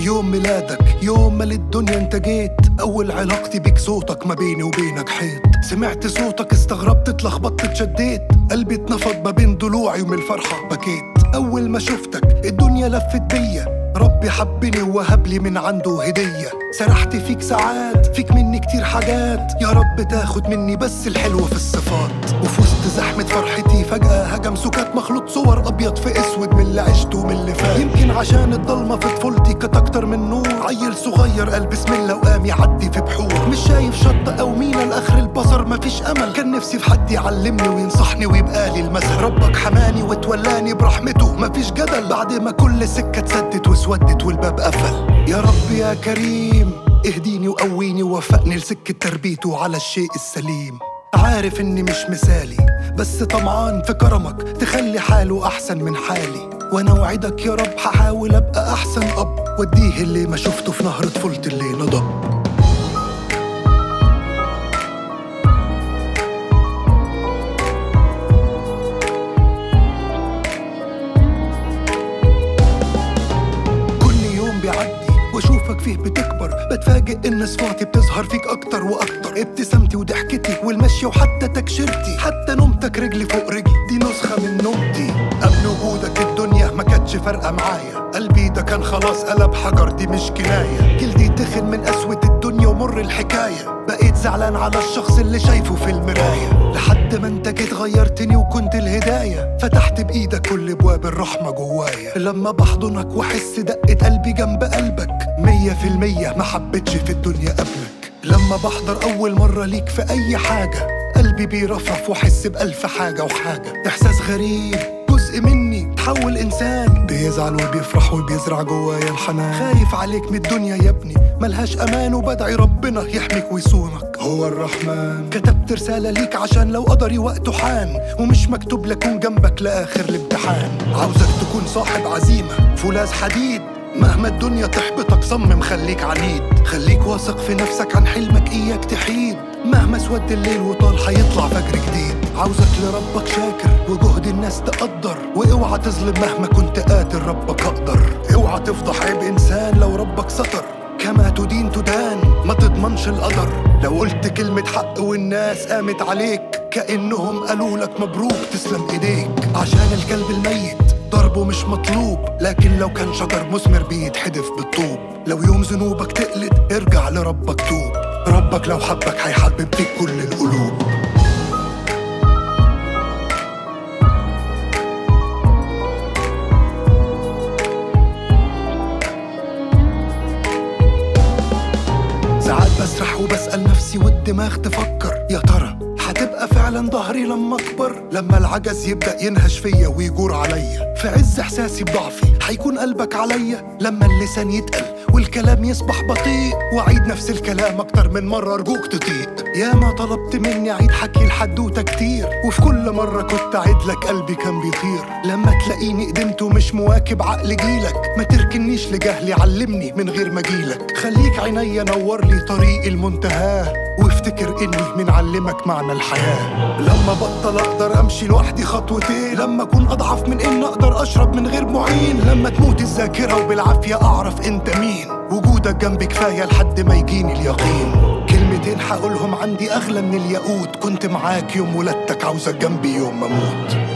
يوم ميلادك يوم ما للدنيا انت جيت اول علاقتي بيك صوتك ما بيني وبينك حيط سمعت صوتك استغربت اتلخبطت اتشديت قلبي اتنفض ما بين ضلوعي ومن الفرحة بكيت اول ما شفتك الدنيا لفت بيا ربي حبني ووهب لي من عنده هدية سرحت فيك ساعات فيك مني كتير حاجات يا رب تاخد مني بس الحلو في الصفات وفي وسط زحمة فرحتي فجأة هجم سكات مخلوط صور أبيض في أسود من اللي عشته ومن اللي فات يمكن عشان الضلمة في طفولتي كانت أكتر من نور عيل صغير قال بسم الله وقام يعدي في بحور مش شايف شط أو مينا لآخر البصر مفيش أمل كان نفسي في حد يعلمني وينصحني ويبقى لي المثل ربك حماني وتولاني برحمته مفيش جدل بعد ما كل سكة اتسدت واسودت والباب قفل يا رب يا كريم اهديني وقويني ووفقني لسكة تربيته على الشيء السليم عارف اني مش مثالي بس طمعان في كرمك تخلي حاله احسن من حالي وانا وعدك يا رب هحاول ابقى احسن اب واديه اللي ما شفته في نهر طفولتي اللي نضب كل يوم بيعدي واشوفك فيه بتكبر بتفاجئ ان صفاتي بتظهر فيك اكتر واكتر ابتسامتي وضحكتي والمشي وحتى تكشيرتي حتى نومتك رجلي فوق رجلي دي نسخة من نومتي قبل وجودك الدنيا ما كانتش فارقة معايا قلبي ده كان خلاص قلب حجر دي مش كناية جلدي تخن من قسوة الدنيا ومر الحكاية بقيت زعلان على الشخص اللي شايفه في المراية لحد ما انت جيت غيرتني وكنت الهداية فتحت بإيدك كل ابواب الرحمة جوايا لما بحضنك واحس دقة قلبي جنب قلبك مية في المية ما حبيتش في الدنيا قبلك لما بحضر أول مرة ليك في أي حاجة قلبي بيرفرف واحس بألف حاجة وحاجة إحساس غريب جزء مني تحول إنسان بيزعل وبيفرح وبيزرع جوايا الحنان خايف عليك من الدنيا يا ابني ملهاش أمان وبدعي ربنا يحميك ويصونك هو الرحمن كتبت رسالة ليك عشان لو قدري وقته حان ومش مكتوب لكون جنبك لآخر الامتحان عاوزك تكون صاحب عزيمة فولاذ حديد مهما الدنيا تحبطك صمم خليك عنيد خليك واثق في نفسك عن حلمك اياك تحيد مهما سود الليل وطال حيطلع فجر جديد عاوزك لربك شاكر وجهد الناس تقدر واوعى تظلم مهما كنت قادر ربك اقدر اوعى تفضح عيب انسان لو ربك ستر كما تدين تدان ما تضمنش القدر لو قلت كلمة حق والناس قامت عليك كأنهم قالوا لك مبروك تسلم ايديك عشان الكلب الميت ضربه مش مطلوب لكن لو كان شجر مثمر بيتحدف بالطوب لو يوم ذنوبك تقلت ارجع لربك توب ربك لو حبك هيحبب فيك كل القلوب ساعات بسرح وبسأل نفسي والدماغ تفكر يا ترى هتبقى فعلا ظهري لما اكبر لما العجز يبدأ ينهش فيا ويجور عليا في عز احساسي بضعفي هيكون قلبك عليا لما اللسان يتقل والكلام يصبح بطيء واعيد نفس الكلام اكتر من مرة ارجوك تطيق يا ما طلبت مني اعيد حكي الحدوتة كتير وفي كل مرة كنت اعيد لك قلبي كان بيطير لما تلاقيني قدمت ومش مواكب عقل جيلك ما تركنيش لجهلي علمني من غير ما جيلك خليك عينيا نور لي طريق المنتهى وافتكر اني من علمك معنى الحياة لما بطل اقدر امشي لوحدي خطوتين لما اكون اضعف من ان اقدر اشرب من غير معين لما تموت الذاكرة وبالعافية اعرف انت مين وجودك جنبي كفاية لحد ما يجيني اليقين كلمتين هقولهم عندي اغلى من الياقوت كنت معاك يوم ولادتك عاوزك جنبي يوم ما اموت